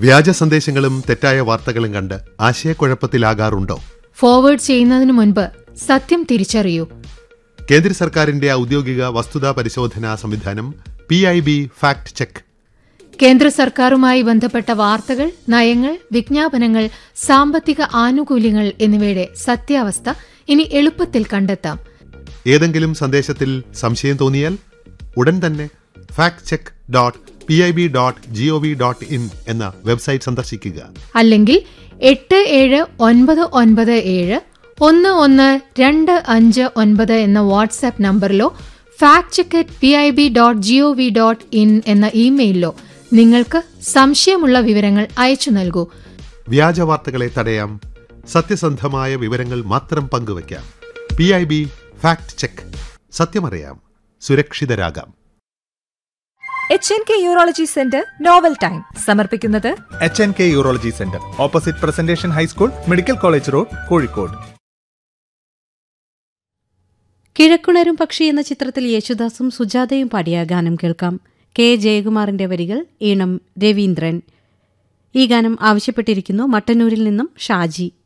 വ്യാജ സന്ദേശങ്ങളും തെറ്റായ വാർത്തകളും കണ്ട് ആശയക്കുഴപ്പത്തിലാകാറുണ്ടോ ഫോർവേഡ് ചെയ്യുന്നതിനു മുൻപ് സത്യം തിരിച്ചറിയൂ കേന്ദ്ര സർക്കാരിന്റെ ഔദ്യോഗിക വസ്തുതാ പരിശോധനാ സംവിധാനം P I B fact check കേന്ദ്ര സർക്കാരുമായി ബന്ധപ്പെട്ട വാർത്തകൾ നയങ്ങൾ വിജ്ഞാപനങ്ങൾ സാമ്പത്തിക ആനുകൂല്യങ്ങൾ എന്നിവയുടെ സത്യാവസ്ഥ ഇനി എളുപ്പത്തിൽ കണ്ടെത്താം ഏതെങ്കിലും സന്ദേശത്തിൽ സംശയം തോന്നിയാൽ ഉടൻ തന്നെ fact check dot P I B dot G O V dot in എന്ന വെബ്സൈറ്റ് സന്ദർശിക്കുക അല്ലെങ്കിൽ എട്ട് ഏഴ് ഒൻപത് ഒൻപത് ഏഴ് ഒന്ന് ഒന്ന് രണ്ട് അഞ്ച് ഒൻപത് എന്ന വാട്സാപ്പ് നമ്പറിലോ fact check P I B dot G O V dot in എന്ന ഇമെയിലിലോ നിങ്ങൾക്ക് സംശയമുള്ള വിവരങ്ങൾ അയച്ചു നൽകൂ വ്യാജ വാർത്തകളെ തടയാം സത്യസന്ധമായ വിവരങ്ങൾ മാത്രം പങ്കുവയ്ക്കാം P I B fact check സത്യമറിയാം സുരക്ഷിതരാകാം H N K urology centre novel time സമർപ്പിക്കുന്നത് H N K urology centre opposite presentation high school medical college road Kozhikode കിഴക്കുണരും പക്ഷി എന്ന ചിത്രത്തിൽ യേശുദാസും സുജാതയും പാടിയ ഗാനം കേൾക്കാം കെ ജയകുമാറിന്റെ വരികൾ ഈണം രവീന്ദ്രൻ ഈ ഗാനം ആവശ്യപ്പെട്ടിരിക്കുന്നു മട്ടന്നൂരിൽ നിന്നും ഷാജി